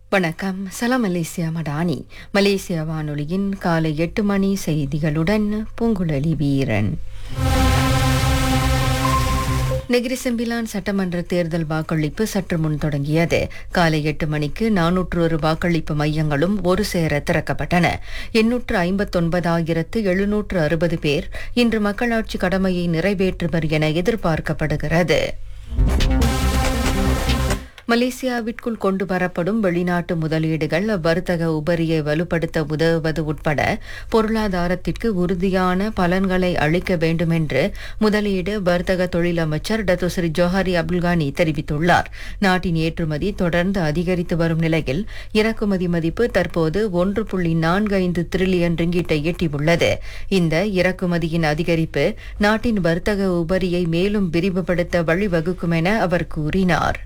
வணக்கம் சலாம் Malaysia Madani Malaysia வானொலியின் காலை எட்டு மணி செய்திகளுடன் பூங்குழலி வீரன் நெகிரி செம்பிலான் சட்டமன்ற தேர்தல் வாக்களிப்பு சற்று முன் தொடங்கியது காலை எட்டு மணிக்கு நானூற்று ஒரு வாக்களிப்பு மையங்களும் ஒரு சேர திறக்கப்பட்டன எண்ணூற்று ஐம்பத்தொன்பதாயிரத்து எழுநூற்று அறுபது பேர் இன்று மக்களாட்சி கடமையை நிறைவேற்றுவர் என எதிர்பார்க்கப்படுகிறது மலேசியாவிற்குள் கொண்டு வரப்படும் வெளிநாட்டு முதலீடுகள் வர்த்தக உபரியை வலுப்படுத்த உதவுவது உட்பட பொருளாதாரத்திற்கு உறுதியான பலன்களை அளிக்க வேண்டும் என்று முதலீடு வர்த்தக தொழில் அமைச்சர் டத்துஸ்ரீ ஜோஹாரி அப்துல்கானி தெரிவித்துள்ளார் நாட்டின் ஏற்றுமதி தொடர்ந்து அதிகரித்து வரும் நிலையில் இறக்குமதி மதிப்பு தற்போது ஒன்று புள்ளி நான்கு ஐந்து திரில்லியன் ரிங்கிட்டை எட்டியுள்ளது இந்த இறக்குமதியின் அதிகரிப்பு நாட்டின் வர்த்தக உபரியை மேலும் விரிவுபடுத்த வழிவகுக்கும் என அவர் கூறினார்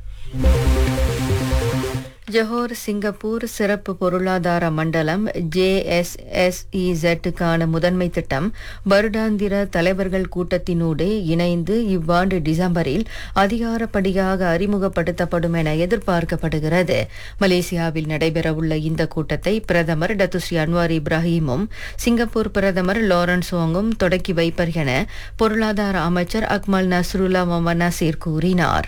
ஜொஹோர் சிங்கப்பூர் சிறப்பு பொருளாதார மண்டலம் ஜேஎஸ்எஸ்இசெட்டுக்கான முதன்மை திட்டம் வருடாந்திர தலைவர்கள் கூட்டத்தினூடே இணைந்து இவ்வாண்டு டிசம்பரில் அதிகாரப்படியாக அறிமுகப்படுத்தப்படும் என எதிர்பார்க்கப்படுகிறது மலேசியாவில் நடைபெறவுள்ள இந்த கூட்டத்தை பிரதமர் டத்துஸ்ரீ அன்வார் இப்ராஹிமும் சிங்கப்பூர் பிரதமர் லாரன்ஸ் வாங்கும் தொடக்கி வைப்பர் என பொருளாதார அமைச்சர் அக்மல் நஸ்ருல்லா மொமன் நசீர் கூறினார்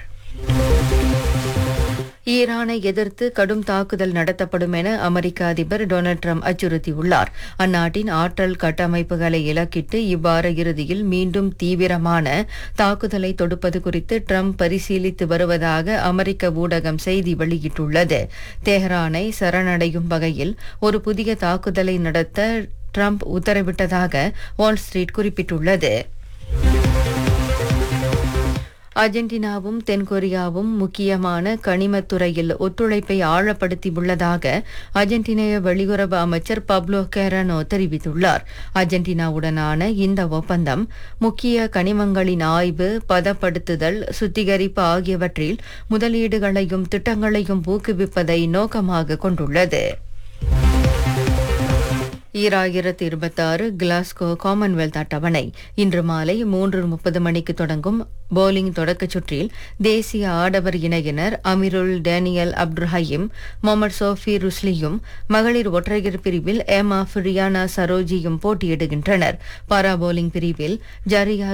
ஈரானை எதிர்த்து கடும் தாக்குதல் நடத்தப்படும் என அமெரிக்க அதிபர் டொனால்ட் ட்ரம்ப் அச்சுறுத்தியுள்ளார் அந்நாட்டின் ஆற்றல் கட்டமைப்புகளை இலக்கிட்டு இவ்வார இறுதியில் மீண்டும் தீவிரமான தாக்குதலை தொடுப்பது குறித்து ட்ரம்ப் பரிசீலித்து வருவதாக அமெரிக்க ஊடகம் செய்தி வெளியிட்டுள்ளது தெஹ்ரானை சரணடையும் வகையில் ஒரு புதிய தாக்குதலை நடத்த ட்ரம்ப் உத்தரவிட்டதாக வால் ஸ்ட்ரீட் குறிப்பிட்டுள்ளது அர்ஜென்டினாவும் தென்கொரியாவும் முக்கியமான கனிமத்துறையில் ஒத்துழைப்பை ஆழப்படுத்தியுள்ளதாக அர்ஜென்டினைய வெளியுறவு அமைச்சர் பப்லோ கேரனோ தெரிவித்துள்ளார் அர்ஜென்டினாவுடனான இந்த ஒப்பந்தம் முக்கிய கனிமங்களின் ஆய்வு பதப்படுத்துதல் சுத்திகரிப்பு ஆகியவற்றில் முதலீடுகளையும் திட்டங்களையும் ஊக்குவிப்பதை நோக்கமாக கொண்டுள்ளது ஈராயிரத்து இருபத்தாறு கிளாஸ்கோ காமன்வெல்த் அட்டவணை இன்று மாலை மூன்று முப்பது மணிக்கு தொடங்கும் போலிங் தொடக்கச் சுற்றில் தேசிய ஆடவர் இணையினர் Amirul Daniel Abdulhayim Muhammad Sofi ருஸ்லியும் மகளிர் ஒற்றையர் பிரிவில் எம் ஆஃப் ரியானா சரோஜியும் போட்டியிடுகின்றனர் பாரா போலிங் பிரிவில் ஜரியா